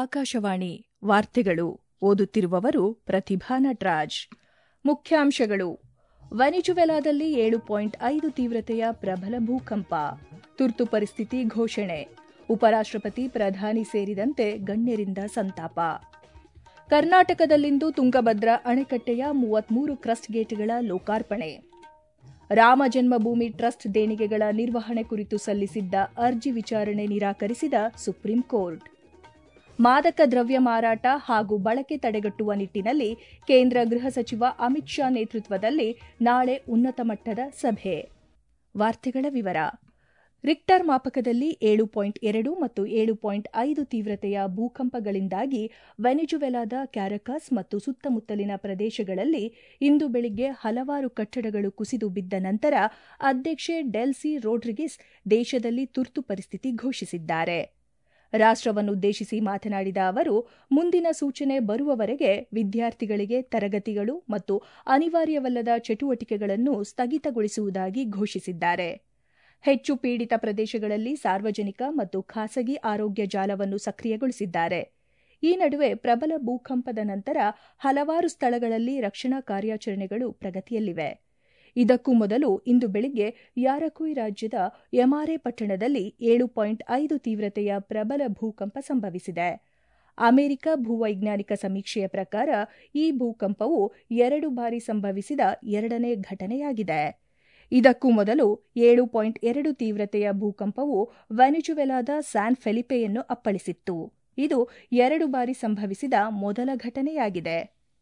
ಆಕಾಶವಾಣಿ ವಾರ್ತೆಗಳು ಓದುತ್ತಿರುವವರು ಪ್ರತಿಭಾ ನಟ್ರಾಜ್ ಮುಖ್ಯಾಂಶಗಳು ವೆನಿಜುವೆಲಾದಲ್ಲಿ ಏಳು ಪಾಯಿಂಟ್ ಐದು ತೀವ್ರತೆಯ ಪ್ರಬಲ ಭೂಕಂಪ ತುರ್ತು ಪರಿಸ್ಥಿತಿ ಘೋಷಣೆ ಉಪರಾಷ್ಟ್ರಪತಿ ಪ್ರಧಾನಿ ಸೇರಿದಂತೆ ಗಣ್ಯರಿಂದ ಸಂತಾಪ ಕರ್ನಾಟಕದಲ್ಲಿಂದು ತುಂಗಭದ್ರಾ ಅಣೆಕಟ್ಟೆಯ ಮೂವತ್ಮೂರು ಕ್ರಸ್ಟ್ ಗೇಟ್ಗಳ ಲೋಕಾರ್ಪಣೆ ರಾಮ ಜನ್ಮಭೂಮಿ ಟ್ರಸ್ಟ್ ದೇಣಿಗೆಗಳ ನಿರ್ವಹಣೆ ಕುರಿತು ಸಲ್ಲಿಸಿದ್ದ ಅರ್ಜಿ ವಿಚಾರಣೆ ನಿರಾಕರಿಸಿದ ಸುಪ್ರೀಂ ಕೋರ್ಟ್ ಮಾದಕ ದ್ರವ್ಯ ಮಾರಾಟ ಹಾಗೂ ಬಳಕೆ ತಡೆಗಟ್ಟುವ ನಿಟ್ಟಿನಲ್ಲಿ ಕೇಂದ್ರ ಗೃಹ ಸಚಿವ ಅಮಿತ್ ಶಾ ನೇತೃತ್ವದಲ್ಲಿ ನಾಳೆ ಉನ್ನತ ಮಟ್ಟದ ಸಭೆ ವಾರ್ತೆಗಳ ವಿವರ ರಿಕ್ಟರ್ ಮಾಪಕದಲ್ಲಿ ಏಳು ಪಾಯಿಂಟ್ ಎರಡು ಮತ್ತು ಏಳು ಪಾಯಿಂಟ್ ಐದು ತೀವ್ರತೆಯ ಭೂಕಂಪಗಳಿಂದಾಗಿ ವೆನಿಜುವೆಲಾದ ಕ್ಯಾರಕಾಸ್ ಮತ್ತು ಸುತ್ತಮುತ್ತಲಿನ ಪ್ರದೇಶಗಳಲ್ಲಿ ಇಂದು ಬೆಳಿಗ್ಗೆ ಹಲವಾರು ಕಟ್ಟಡಗಳು ಕುಸಿದು ಬಿದ್ದ ನಂತರ ಅಧ್ಯಕ್ಷೆ ಡೆಲ್ಸಿ ರೋಡ್ರಿಗಿಸ್ ದೇಶದಲ್ಲಿ ತುರ್ತು ಪರಿಸ್ಥಿತಿ ಘೋಷಿಸಿದ್ದಾರೆ ರಾಷ್ಟವನ್ನುದ್ದೇಶಿಸಿ ಮಾತನಾಡಿದ ಅವರು ಮುಂದಿನ ಸೂಚನೆ ಬರುವವರೆಗೆ ವಿದ್ಯಾರ್ಥಿಗಳಿಗೆ ತರಗತಿಗಳು ಮತ್ತು ಅನಿವಾರ್ಯವಲ್ಲದ ಚಟುವಟಿಕೆಗಳನ್ನು ಸ್ಥಗಿತಗೊಳಿಸುವುದಾಗಿ ಘೋಷಿಸಿದ್ದಾರೆ ಹೆಚ್ಚು ಪೀಡಿತ ಪ್ರದೇಶಗಳಲ್ಲಿ ಸಾರ್ವಜನಿಕ ಮತ್ತು ಖಾಸಗಿ ಆರೋಗ್ಯ ಜಾಲವನ್ನು ಸಕ್ರಿಯಗೊಳಿಸಿದ್ದಾರೆ ಈ ನಡುವೆ ಪ್ರಬಲ ಭೂಕಂಪದ ನಂತರ ಹಲವಾರು ಸ್ಥಳಗಳಲ್ಲಿ ರಕ್ಷಣಾ ಕಾರ್ಯಾಚರಣೆಗಳು ಪ್ರಗತಿಯಲ್ಲಿವೆ ಇದಕ್ಕೂ ಮೊದಲು ಇಂದು ಬೆಳಿಗ್ಗೆ ಯಾರಕುಯ್ ರಾಜ್ಯದ ಯಮಾರೆ ಪಟ್ಟಣದಲ್ಲಿ ಏಳು ಪಾಯಿಂಟ್ ಐದು ತೀವ್ರತೆಯ ಪ್ರಬಲ ಭೂಕಂಪ ಸಂಭವಿಸಿದೆ ಅಮೆರಿಕ ಭೂವೈಜ್ಞಾನಿಕ ಸಮೀಕ್ಷೆಯ ಪ್ರಕಾರ ಈ ಭೂಕಂಪವು ಎರಡು ಬಾರಿ ಸಂಭವಿಸಿದ ಎರಡನೇ ಘಟನೆಯಾಗಿದೆ ಇದಕ್ಕೂ ಮೊದಲು ಏಳು ಪಾಯಿಂಟ್ ಎರಡು ತೀವ್ರತೆಯ ಭೂಕಂಪವು ವೆನಿಜುವೆಲಾದ ಸ್ಯಾನ್ ಫೆಲಿಪೆಯನ್ನು ಅಪ್ಪಳಿಸಿತ್ತು ಇದು ಎರಡು ಬಾರಿ ಸಂಭವಿಸಿದ ಮೊದಲ ಘಟನೆಯಾಗಿದೆ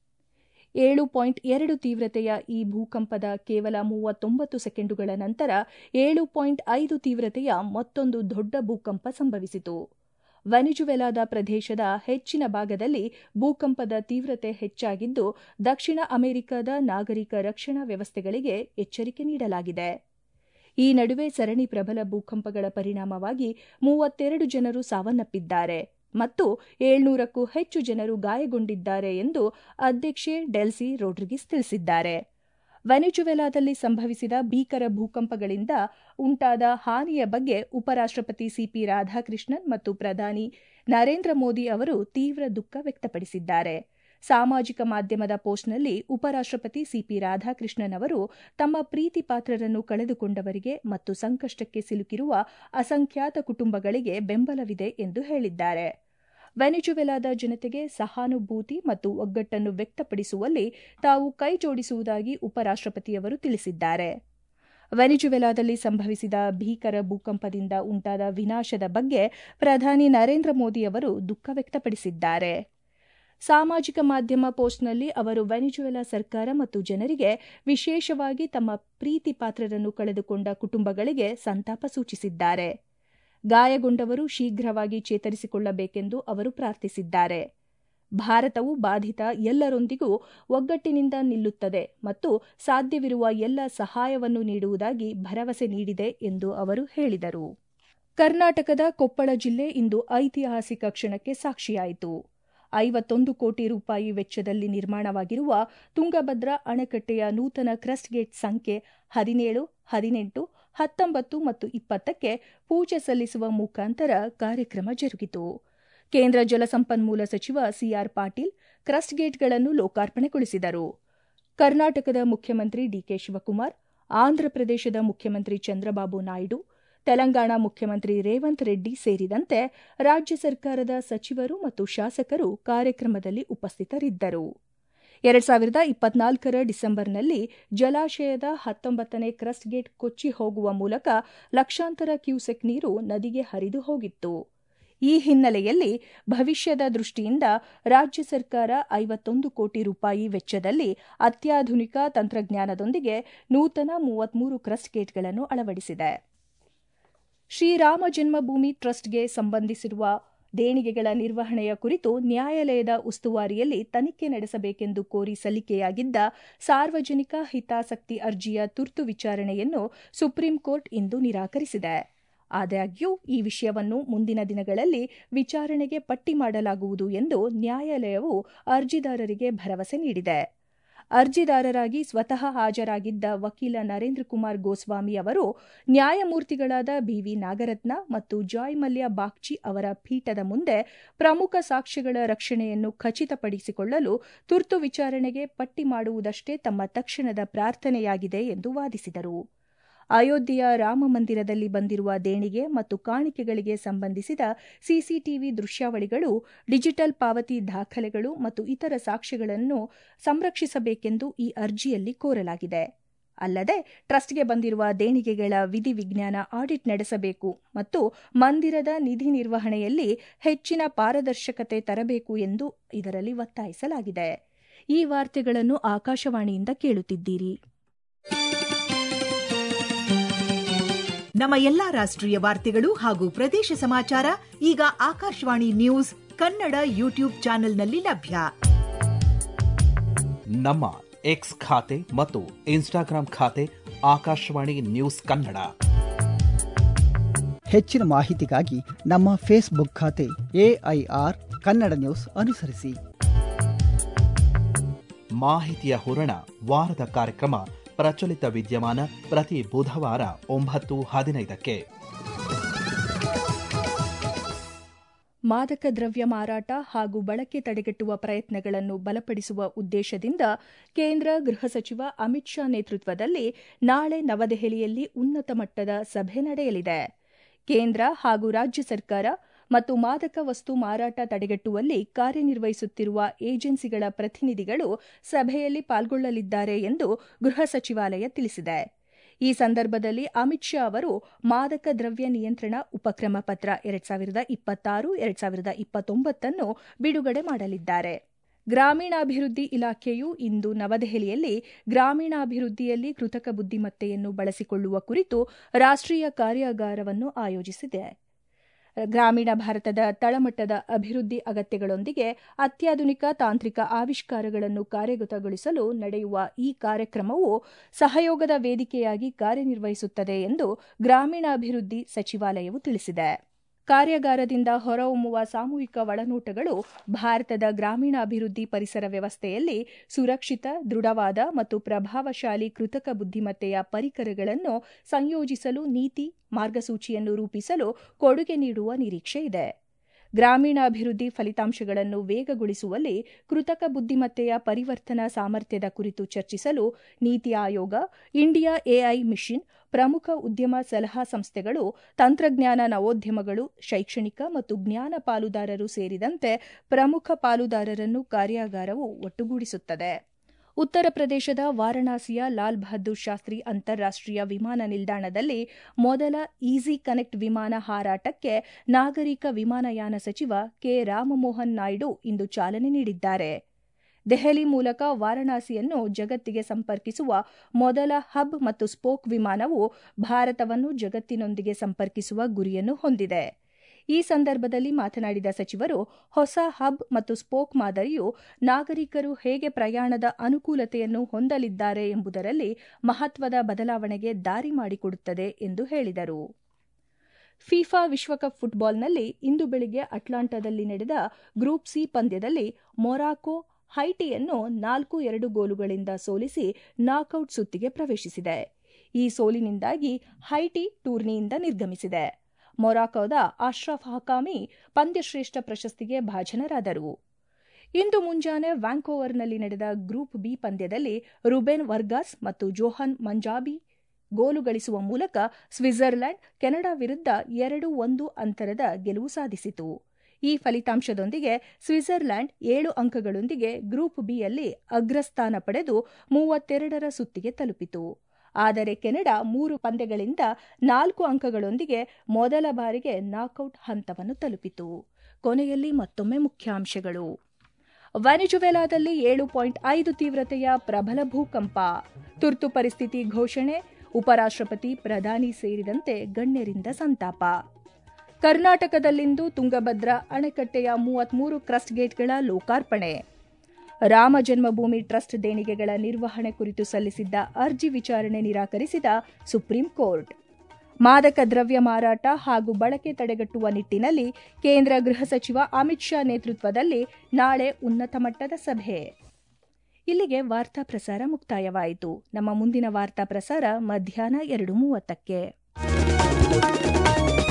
ಏಳು ಪಾಯಿಂಟ್ ಎರಡು ತೀವ್ರತೆಯ ಈ ಭೂಕಂಪದ ಕೇವಲ ಮೂವತ್ತೊಂಬತ್ತು ಸೆಕೆಂಡುಗಳ ನಂತರ ಏಳು ಪಾಯಿಂಟ್ ಐದು ತೀವ್ರತೆಯ ಮತ್ತೊಂದು ದೊಡ್ಡ ಭೂಕಂಪ ಸಂಭವಿಸಿತು ವೆನಿಜುವೆಲಾದ ಪ್ರದೇಶದ ಹೆಚ್ಚಿನ ಭಾಗದಲ್ಲಿ ಭೂಕಂಪದ ತೀವ್ರತೆ ಹೆಚ್ಚಾಗಿದ್ದು ದಕ್ಷಿಣ ಅಮೆರಿಕದ ನಾಗರಿಕ ರಕ್ಷಣಾ ವ್ಯವಸ್ಥೆಗಳಿಗೆ ಎಚ್ಚರಿಕೆ ನೀಡಲಾಗಿದೆ ಈ ನಡುವೆ ಸರಣಿ ಪ್ರಬಲ ಭೂಕಂಪಗಳ ಪರಿಣಾಮವಾಗಿ ಮೂವತ್ತೆರಡು ಜನರು ಸಾವನ್ನಪ್ಪಿದ್ದಾರೆ ಮತ್ತು ಏಳ್ನೂರಕ್ಕೂ ಹೆಚ್ಚು ಜನರು ಗಾಯಗೊಂಡಿದ್ದಾರೆ ಎಂದು ಅಧ್ಯಕ್ಷೆ ಡೆಲ್ಸಿ ರೋಡ್ರಿಗಿಸ್ ತಿಳಿಸಿದ್ದಾರೆ ವೆನಿಜುವೆಲಾದಲ್ಲಿ ಸಂಭವಿಸಿದ ಭೀಕರ ಭೂಕಂಪಗಳಿಂದ ಉಂಟಾದ ಹಾನಿಯ ಬಗ್ಗೆ ಉಪರಾಷ್ಟಪತಿ ಸಿಪಿ ರಾಧಾಕೃಷ್ಣನ್ ಮತ್ತು ಪ್ರಧಾನಿ ನರೇಂದ್ರ ಮೋದಿ ಅವರು ತೀವ್ರ ದುಃಖ ವ್ಯಕ್ತಪಡಿಸಿದ್ದಾರೆ ಸಾಮಾಜಿಕ ಮಾಧ್ಯಮದ ಪೋಸ್ಟ್ನಲ್ಲಿ ಉಪರಾಷ್ಟಪತಿ ಸಿಪಿ ರಾಧಾಕೃಷ್ಣನ್ ಅವರು ತಮ್ಮ ಪ್ರೀತಿ ಪಾತ್ರರನ್ನು ಕಳೆದುಕೊಂಡವರಿಗೆ ಮತ್ತು ಸಂಕಷ್ಟಕ್ಕೆ ಸಿಲುಕಿರುವ ಅಸಂಖ್ಯಾತ ಕುಟುಂಬಗಳಿಗೆ ಬೆಂಬಲವಿದೆ ಎಂದು ಹೇಳಿದ್ದಾರೆ ವೆನಿಜುವೆಲಾದ ಜನತೆಗೆ ಸಹಾನುಭೂತಿ ಮತ್ತು ಒಗ್ಗಟ್ಟನ್ನು ವ್ಯಕ್ತಪಡಿಸುವಲ್ಲಿ ತಾವು ಕೈಜೋಡಿಸುವುದಾಗಿ ಉಪರಾಷ್ಟಪತಿಯವರು ತಿಳಿಸಿದ್ದಾರೆ ವೆನಿಜುವೆಲಾದಲ್ಲಿ ಸಂಭವಿಸಿದ ಭೀಕರ ಭೂಕಂಪದಿಂದ ಉಂಟಾದ ವಿನಾಶದ ಬಗ್ಗೆ ಪ್ರಧಾನಿ ನರೇಂದ್ರ ಮೋದಿ ಅವರು ದುಃಖ ವ್ಯಕ್ತಪಡಿಸಿದ್ದಾರೆ ಸಾಮಾಜಿಕ ಮಾಧ್ಯಮ ಪೋಸ್ಟ್ನಲ್ಲಿ ಅವರು ವೆನಿಜುವೆಲಾ ಸರ್ಕಾರ ಮತ್ತು ಜನರಿಗೆ ವಿಶೇಷವಾಗಿ ತಮ್ಮ ಪ್ರೀತಿ ಪಾತ್ರರನ್ನು ಕಳೆದುಕೊಂಡ ಕುಟುಂಬಗಳಿಗೆ ಸಂತಾಪ ಸೂಚಿಸಿದ್ದಾರೆ ಗಾಯಗೊಂಡವರು ಶೀಘ್ರವಾಗಿ ಚೇತರಿಸಿಕೊಳ್ಳಬೇಕೆಂದು ಅವರು ಪ್ರಾರ್ಥಿಸಿದ್ದಾರೆ ಭಾರತವು ಬಾಧಿತ ಎಲ್ಲರೊಂದಿಗೂ ಒಗ್ಗಟ್ಟಿನಿಂದ ನಿಲ್ಲುತ್ತದೆ ಮತ್ತು ಸಾಧ್ಯವಿರುವ ಎಲ್ಲ ಸಹಾಯವನ್ನು ನೀಡುವುದಾಗಿ ಭರವಸೆ ನೀಡಿದೆ ಎಂದು ಅವರು ಹೇಳಿದರು ಕರ್ನಾಟಕದ ಕೊಪ್ಪಳ ಜಿಲ್ಲೆ ಇಂದು ಐತಿಹಾಸಿಕ ಕ್ಷಣಕ್ಕೆ ಸಾಕ್ಷಿಯಾಯಿತು ಐವತ್ತೊಂದು ಕೋಟಿ ರೂಪಾಯಿ ವೆಚ್ಚದಲ್ಲಿ ನಿರ್ಮಾಣವಾಗಿರುವ ತುಂಗಭದ್ರಾ ಅಣೆಕಟ್ಟೆಯ ನೂತನ ಕ್ರಸ್ಟ್ ಗೇಟ್ ಸಂಖ್ಯೆ ಹದಿನೇಳು ಹದಿನೆಂಟು ಹತ್ತೊಂಬತ್ತು ಮತ್ತು ಇಪ್ಪತ್ತಕ್ಕೆ ಪೂಜೆ ಸಲ್ಲಿಸುವ ಮುಖಾಂತರ ಕಾರ್ಯಕ್ರಮ ಜರುಗಿತು ಕೇಂದ್ರ ಜಲಸಂಪನ್ಮೂಲ ಸಚಿವ ಸಿಆರ್ ಪಾಟೀಲ್ ಕ್ರಸ್ಟ್ ಗೇಟ್ಗಳನ್ನು ಲೋಕಾರ್ಪಣೆಗೊಳಿಸಿದರು ಕರ್ನಾಟಕದ ಮುಖ್ಯಮಂತ್ರಿ ಡಿಕೆ ಶಿವಕುಮಾರ್ ಆಂಧ್ರಪ್ರದೇಶದ ಮುಖ್ಯಮಂತ್ರಿ ಚಂದ್ರಬಾಬು ನಾಯ್ಡು ತೆಲಂಗಾಣ ಮುಖ್ಯಮಂತ್ರಿ ರೇವಂತ್ ರೆಡ್ಡಿ ಸೇರಿದಂತೆ ರಾಜ್ಯ ಸರ್ಕಾರದ ಸಚಿವರು ಮತ್ತು ಶಾಸಕರು ಕಾರ್ಯಕ್ರಮದಲ್ಲಿ ಉಪಸ್ಥಿತರಿದ್ದರು ಎರಡ್ ಸಾವಿರದ ಇಪ್ಪತ್ನಾಲ್ಕರ ಡಿಸೆಂಬರ್ನಲ್ಲಿ ಜಲಾಶಯದ ಹತ್ತೊಂಬತ್ತನೇ ಕ್ರಸ್ಟ್ ಗೇಟ್ ಕೊಚ್ಚಿ ಹೋಗುವ ಮೂಲಕ ಲಕ್ಷಾಂತರ ಕ್ಯೂಸೆಕ್ ನೀರು ನದಿಗೆ ಹರಿದು ಹೋಗಿತ್ತು ಈ ಹಿನ್ನೆಲೆಯಲ್ಲಿ ಭವಿಷ್ಯದ ದೃಷ್ಟಿಯಿಂದ ರಾಜ್ಯ ಸರ್ಕಾರ ಐವತ್ತೊಂದು ಕೋಟಿ ರೂಪಾಯಿ ವೆಚ್ಚದಲ್ಲಿ ಅತ್ಯಾಧುನಿಕ ತಂತ್ರಜ್ಞಾನದೊಂದಿಗೆ ನೂತನ ಮೂವತ್ಮೂರು ಕ್ರಸ್ಟ್ ಗೇಟ್ಗಳನ್ನು ಅಳವಡಿಸಿದೆ ಶ್ರೀರಾಮ ಜನ್ಮಭೂಮಿ ಟ್ರಸ್ಟ್ಗೆ ಸಂಬಂಧಿಸಿರುವ ದೇಣಿಗೆಗಳ ನಿರ್ವಹಣೆಯ ಕುರಿತು ನ್ಯಾಯಾಲಯದ ಉಸ್ತುವಾರಿಯಲ್ಲಿ ತನಿಖೆ ನಡೆಸಬೇಕೆಂದು ಕೋರಿ ಸಲ್ಲಿಕೆಯಾಗಿದ್ದ ಸಾರ್ವಜನಿಕ ಹಿತಾಸಕ್ತಿ ಅರ್ಜಿಯ ತುರ್ತು ವಿಚಾರಣೆಯನ್ನು ಸುಪ್ರೀಂ ಕೋರ್ಟ್ ಇಂದು ನಿರಾಕರಿಸಿದೆ ಆದಾಗ್ಯೂ ಈ ವಿಷಯವನ್ನು ಮುಂದಿನ ದಿನಗಳಲ್ಲಿ ವಿಚಾರಣೆಗೆ ಪಟ್ಟಿ ಮಾಡಲಾಗುವುದು ಎಂದು ನ್ಯಾಯಾಲಯವು ಅರ್ಜಿದಾರರಿಗೆ ಭರವಸೆ ನೀಡಿದೆ ಅರ್ಜಿದಾರರಾಗಿ ಸ್ವತಃ ಹಾಜರಾಗಿದ್ದ ವಕೀಲ ನರೇಂದ್ರ ಕುಮಾರ್ ಗೋಸ್ವಾಮಿ ಅವರು ನ್ಯಾಯಮೂರ್ತಿಗಳಾದ ಬಿವಿ ನಾಗರತ್ನ ಮತ್ತು ಜಾಯ್ ಮಲ್ಯ ಬಾಗ್ಚಿ ಅವರ ಪೀಠದ ಮುಂದೆ ಪ್ರಮುಖ ಸಾಕ್ಷ್ಯಗಳ ರಕ್ಷಣೆಯನ್ನು ಖಚಿತಪಡಿಸಿಕೊಳ್ಳಲು ತುರ್ತು ವಿಚಾರಣೆಗೆ ಪಟ್ಟಿ ಮಾಡುವುದಷ್ಟೇ ತಮ್ಮ ತಕ್ಷಣದ ಪ್ರಾರ್ಥನೆಯಾಗಿದೆ ಎಂದು ವಾದಿಸಿದರು ಅಯೋಧ್ಯೆಯ ರಾಮ ಮಂದಿರದಲ್ಲಿ ಬಂದಿರುವ ದೇಣಿಗೆ ಮತ್ತು ಕಾಣಿಕೆಗಳಿಗೆ ಸಂಬಂಧಿಸಿದ ಸಿಸಿಟಿವಿ ದೃಶ್ಯಾವಳಿಗಳು ಡಿಜಿಟಲ್ ಪಾವತಿ ದಾಖಲೆಗಳು ಮತ್ತು ಇತರ ಸಾಕ್ಷ್ಯಗಳನ್ನು ಸಂರಕ್ಷಿಸಬೇಕೆಂದು ಈ ಅರ್ಜಿಯಲ್ಲಿ ಕೋರಲಾಗಿದೆ ಅಲ್ಲದೆ ಟ್ರಸ್ಟ್ಗೆ ಬಂದಿರುವ ದೇಣಿಗೆಗಳ ವಿಧಿವಿಜ್ಞಾನ ಆಡಿಟ್ ನಡೆಸಬೇಕು ಮತ್ತು ಮಂದಿರದ ನಿಧಿ ನಿರ್ವಹಣೆಯಲ್ಲಿ ಹೆಚ್ಚಿನ ಪಾರದರ್ಶಕತೆ ತರಬೇಕು ಎಂದು ಇದರಲ್ಲಿ ಒತ್ತಾಯಿಸಲಾಗಿದೆ ಈ ವಾರ್ತೆಗಳನ್ನು ಆಕಾಶವಾಣಿಯಿಂದ ಕೇಳುತ್ತಿದ್ದೀರಿ ನಮ್ಮ ಎಲ್ಲಾ ರಾಷ್ಟ್ರೀಯ ವಾರ್ತೆಗಳು ಹಾಗೂ ಪ್ರದೇಶ ಸಮಾಚಾರ ಈಗ ಆಕಾಶವಾಣಿ ನ್ಯೂಸ್ ಕನ್ನಡ ಯೂಟ್ಯೂಬ್ ಚಾನೆಲ್ನಲ್ಲಿ ಲಭ್ಯ ನಮ್ಮ ಎಕ್ಸ್ ಖಾತೆ ಮತ್ತು ಇನ್ಸ್ಟಾಗ್ರಾಂ ಖಾತೆ ಆಕಾಶವಾಣಿ ನ್ಯೂಸ್ ಕನ್ನಡ ಹೆಚ್ಚಿನ ಮಾಹಿತಿಗಾಗಿ ನಮ್ಮ ಫೇಸ್ಬುಕ್ ಖಾತೆ ಎಐಆರ್ ಕನ್ನಡ ನ್ಯೂಸ್ ಅನುಸರಿಸಿ ಮಾಹಿತಿಯ ಹೂರಣ ವಾರದ ಕಾರ್ಯಕ್ರಮ ಪ್ರಚಲಿತ ವಿದ್ಯಮಾನ ಪ್ರತಿ ಬುಧವಾರ ಒಂಬತ್ತು ಹದಿನೈದಕ್ಕೆ ಮಾದಕ ದ್ರವ್ಯ ಮಾರಾಟ ಹಾಗೂ ಬಳಕೆ ತಡೆಗಟ್ಟುವ ಪ್ರಯತ್ನಗಳನ್ನು ಬಲಪಡಿಸುವ ಉದ್ದೇಶದಿಂದ ಕೇಂದ್ರ ಗೃಹ ಸಚಿವ ಅಮಿತ್ ಶಾ ನೇತೃತ್ವದಲ್ಲಿ ನಾಳೆ ನವದೆಹಲಿಯಲ್ಲಿ ಉನ್ನತ ಮಟ್ಟದ ಸಭೆ ನಡೆಯಲಿದೆ ಕೇಂದ್ರ ಹಾಗೂ ರಾಜ್ಯ ಸರ್ಕಾರ ಮತ್ತು ಮಾದಕ ವಸ್ತು ಮಾರಾಟ ತಡೆಗಟ್ಟುವಲ್ಲಿ ಕಾರ್ಯನಿರ್ವಹಿಸುತ್ತಿರುವ ಏಜೆನ್ಸಿಗಳ ಪ್ರತಿನಿಧಿಗಳು ಸಭೆಯಲ್ಲಿ ಪಾಲ್ಗೊಳ್ಳಲಿದ್ದಾರೆ ಎಂದು ಗೃಹ ಸಚಿವಾಲಯ ತಿಳಿಸಿದೆ ಈ ಸಂದರ್ಭದಲ್ಲಿ ಅಮಿತ್ ಶಾ ಅವರು ಮಾದಕ ದ್ರವ್ಯ ನಿಯಂತ್ರಣ ಉಪಕ್ರಮ ಪತ್ರ ಎರಡ್ ಸಾವಿರದ ಇಪ್ಪತ್ತಾರು ಎರಡ್ ಸಾವಿರದ ಇಪ್ಪತ್ತೊಂಬತ್ತನ್ನು ಬಿಡುಗಡೆ ಮಾಡಲಿದ್ದಾರೆ ಗ್ರಾಮೀಣಾಭಿವೃದ್ಧಿ ಇಲಾಖೆಯು ಇಂದು ನವದೆಹಲಿಯಲ್ಲಿ ಗ್ರಾಮೀಣಾಭಿವೃದ್ಧಿಯಲ್ಲಿ ಕೃತಕ ಬುದ್ದಿಮತ್ತೆಯನ್ನು ಬಳಸಿಕೊಳ್ಳುವ ಕುರಿತು ರಾಷ್ಟ್ರೀಯ ಕಾರ್ಯಾಗಾರವನ್ನು ಆಯೋಜಿಸಿದೆ ಗ್ರಾಮೀಣ ಭಾರತದ ತಳಮಟ್ಟದ ಅಭಿವೃದ್ಧಿ ಅಗತ್ಯಗಳೊಂದಿಗೆ ಅತ್ಯಾಧುನಿಕ ತಾಂತ್ರಿಕ ಆವಿಷ್ಕಾರಗಳನ್ನು ಕಾರ್ಯಗತಗೊಳಿಸಲು ನಡೆಯುವ ಈ ಕಾರ್ಯಕ್ರಮವು ಸಹಯೋಗದ ವೇದಿಕೆಯಾಗಿ ಕಾರ್ಯನಿರ್ವಹಿಸುತ್ತದೆ ಎಂದು ಗ್ರಾಮೀಣಾಭಿವೃದ್ಧಿ ಸಚಿವಾಲಯವು ತಿಳಿಸಿದೆ ಕಾರ್ಯಾಗಾರದಿಂದ ಹೊರಹೊಮ್ಮುವ ಸಾಮೂಹಿಕ ಒಳನೋಟಗಳು ಭಾರತದ ಗ್ರಾಮೀಣಾಭಿವೃದ್ಧಿ ಪರಿಸರ ವ್ಯವಸ್ಥೆಯಲ್ಲಿ ಸುರಕ್ಷಿತ ದೃಢವಾದ ಮತ್ತು ಪ್ರಭಾವಶಾಲಿ ಕೃತಕ ಬುದ್ದಿಮತ್ತೆಯ ಪರಿಕರಗಳನ್ನು ಸಂಯೋಜಿಸಲು ನೀತಿ ಮಾರ್ಗಸೂಚಿಯನ್ನು ರೂಪಿಸಲು ಕೊಡುಗೆ ನೀಡುವ ನಿರೀಕ್ಷೆ ಇದೆ ಗ್ರಾಮೀಣಾಭಿವೃದ್ಧಿ ಫಲಿತಾಂಶಗಳನ್ನು ವೇಗಗೊಳಿಸುವಲ್ಲಿ ಕೃತಕ ಬುದ್ದಿಮತ್ತೆಯ ಪರಿವರ್ತನಾ ಸಾಮರ್ಥ್ಯದ ಕುರಿತು ಚರ್ಚಿಸಲು ನೀತಿ ಆಯೋಗ ಇಂಡಿಯಾ ಎಐ ಮಿಷನ್ ಪ್ರಮುಖ ಉದ್ಯಮ ಸಲಹಾ ಸಂಸ್ಥೆಗಳು ತಂತ್ರಜ್ಞಾನ ನವೋದ್ಯಮಗಳು ಶೈಕ್ಷಣಿಕ ಮತ್ತು ಜ್ಞಾನ ಪಾಲುದಾರರು ಸೇರಿದಂತೆ ಪ್ರಮುಖ ಪಾಲುದಾರರನ್ನು ಕಾರ್ಯಾಗಾರವು ಒಟ್ಟುಗೂಡಿಸುತ್ತದೆ ಉತ್ತರ ಪ್ರದೇಶದ ವಾರಣಾಸಿಯ ಲಾಲ್ ಬಹದ್ದೂರ್ ಶಾಸ್ತ್ರಿ ಅಂತಾರಾಷ್ಟೀಯ ವಿಮಾನ ನಿಲ್ದಾಣದಲ್ಲಿ ಮೊದಲ ಈಸಿ ಕನೆಕ್ಟ್ ವಿಮಾನ ಹಾರಾಟಕ್ಕೆ ನಾಗರಿಕ ವಿಮಾನಯಾನ ಸಚಿವ ಕೆ ರಾಮಮೋಹನ್ ನಾಯ್ಡು ಇಂದು ಚಾಲನೆ ನೀಡಿದ್ದಾರೆ ದೆಹಲಿ ಮೂಲಕ ವಾರಣಾಸಿಯನ್ನು ಜಗತ್ತಿಗೆ ಸಂಪರ್ಕಿಸುವ ಮೊದಲ ಹಬ್ ಮತ್ತು ಸ್ಪೋಕ್ ವಿಮಾನವು ಭಾರತವನ್ನು ಜಗತ್ತಿನೊಂದಿಗೆ ಸಂಪರ್ಕಿಸುವ ಗುರಿಯನ್ನು ಹೊಂದಿದೆ ಈ ಸಂದರ್ಭದಲ್ಲಿ ಮಾತನಾಡಿದ ಸಚಿವರು ಹೊಸ ಹಬ್ ಮತ್ತು ಸ್ಪೋಕ್ ಮಾದರಿಯು ನಾಗರಿಕರು ಹೇಗೆ ಪ್ರಯಾಣದ ಅನುಕೂಲತೆಯನ್ನು ಹೊಂದಲಿದ್ದಾರೆ ಎಂಬುದರಲ್ಲಿ ಮಹತ್ವದ ಬದಲಾವಣೆಗೆ ದಾರಿ ಮಾಡಿಕೊಡುತ್ತದೆ ಎಂದು ಹೇಳಿದರು ಫಿಫಾ ವಿಶ್ವಕಪ್ ಫುಟ್ಬಾಲ್ನಲ್ಲಿ ಇಂದು ಬೆಳಿಗ್ಗೆ ಅಟ್ಲಾಂಟಾದಲ್ಲಿ ನಡೆದ ಗ್ರೂಪ್ ಸಿ ಪಂದ್ಯದಲ್ಲಿ ಮೊರಾಕೊ ಹೈಟಿಯನ್ನು ನಾಲ್ಕು ಎರಡು ಗೋಲುಗಳಿಂದ ಸೋಲಿಸಿ ನಾಕ್ಔಟ್ ಸುತ್ತಿಗೆ ಪ್ರವೇಶಿಸಿದೆ ಈ ಸೋಲಿನಿಂದಾಗಿ ಹೈಟಿ ಟೂರ್ನಿಯಿಂದ ನಿರ್ಗಮಿಸಿದೆ ಮೊರಾಕೋದ ಅಶ್ರಫ್ ಹಕಾಮಿ ಪಂದ್ಯಶ್ರೇಷ್ಠ ಪ್ರಶಸ್ತಿಗೆ ಭಾಜನರಾದರು ಇಂದು ಮುಂಜಾನೆ ವ್ಯಾಂಕೋವರ್ನಲ್ಲಿ ನಡೆದ ಗ್ರೂಪ್ ಬಿ ಪಂದ್ಯದಲ್ಲಿ ರುಬೆನ್ ವರ್ಗಾಸ್ ಮತ್ತು ಜೋಹನ್ ಮಂಜಾಬಿ ಗೋಲು ಗಳಿಸುವ ಮೂಲಕ ಸ್ವಿಟ್ಜರ್ಲೆಂಡ್ ಕೆನಡಾ ವಿರುದ್ಧ ಎರಡು ಒಂದು ಅಂತರದ ಗೆಲುವು ಸಾಧಿಸಿತು ಈ ಫಲಿತಾಂಶದೊಂದಿಗೆ ಸ್ವಿಟ್ಜರ್ಲ್ಯಾಂಡ್ ಏಳು ಅಂಕಗಳೊಂದಿಗೆ ಗ್ರೂಪ್ ಬಿಯಲ್ಲಿ ಅಗ್ರಸ್ಥಾನ ಪಡೆದು ಮೂವತ್ತೆರಡರ ಸುತ್ತಿಗೆ ತಲುಪಿತು ಆದರೆ ಕೆನಡಾ ಮೂರು ಪಂದ್ಯಗಳಿಂದ ನಾಲ್ಕು ಅಂಕಗಳೊಂದಿಗೆ ಮೊದಲ ಬಾರಿಗೆ ನಾಕೌಟ್ ಹಂತವನ್ನು ತಲುಪಿತು ಕೊನೆಯಲ್ಲಿ ಮತ್ತೊಮ್ಮೆ ಮುಖ್ಯಾಂಶಗಳು ವೆನಿಜುವೆಲಾದಲ್ಲಿ ಏಳು ಪಾಯಿಂಟ್ ಐದು ತೀವ್ರತೆಯ ಪ್ರಬಲ ಭೂಕಂಪ ತುರ್ತು ಪರಿಸ್ಥಿತಿ ಘೋಷಣೆ ಉಪರಾಷ್ಟ್ರಪತಿ ಪ್ರಧಾನಿ ಸೇರಿದಂತೆ ಗಣ್ಯರಿಂದ ಸಂತಾಪ ಕರ್ನಾಟಕದಲ್ಲಿಂದು ತುಂಗಭದ್ರಾ ಅಣೆಕಟ್ಟೆಯ ಮೂವತ್ಮೂರು ಕ್ರಸ್ಟ್ ಗೇಟ್ಗಳ ಲೋಕಾರ್ಪಣೆ ರಾಮ ಜನ್ಮಭೂಮಿ ಟ್ರಸ್ಟ್ ದೇಣಿಗೆಗಳ ನಿರ್ವಹಣೆ ಕುರಿತು ಸಲ್ಲಿಸಿದ್ದ ಅರ್ಜಿ ವಿಚಾರಣೆ ನಿರಾಕರಿಸಿದ ಸುಪ್ರೀಂ ಕೋರ್ಟ್ ಮಾದಕ ದ್ರವ್ಯ ಮಾರಾಟ ಹಾಗೂ ಬಳಕೆ ತಡೆಗಟ್ಟುವ ನಿಟ್ಟಿನಲ್ಲಿ ಕೇಂದ್ರ ಗೃಹ ಸಚಿವ ಅಮಿತ್ ಶಾ ನೇತೃತ್ವದಲ್ಲಿ ನಾಳೆ ಉನ್ನತ ಮಟ್ಟದ ಸಭೆ ಇಲ್ಲಿಗೆ ವಾರ್ತಾ ಪ್ರಸಾರ ಮುಕ್ತಾಯವಾಯಿತು ನಮ್ಮ ಮುಂದಿನ ವಾರ್ತಾ ಪ್ರಸಾರ ಮಧ್ಯಾಹ್ನ ಎರಡು ಮೂವತ್ತಕ್ಕೆ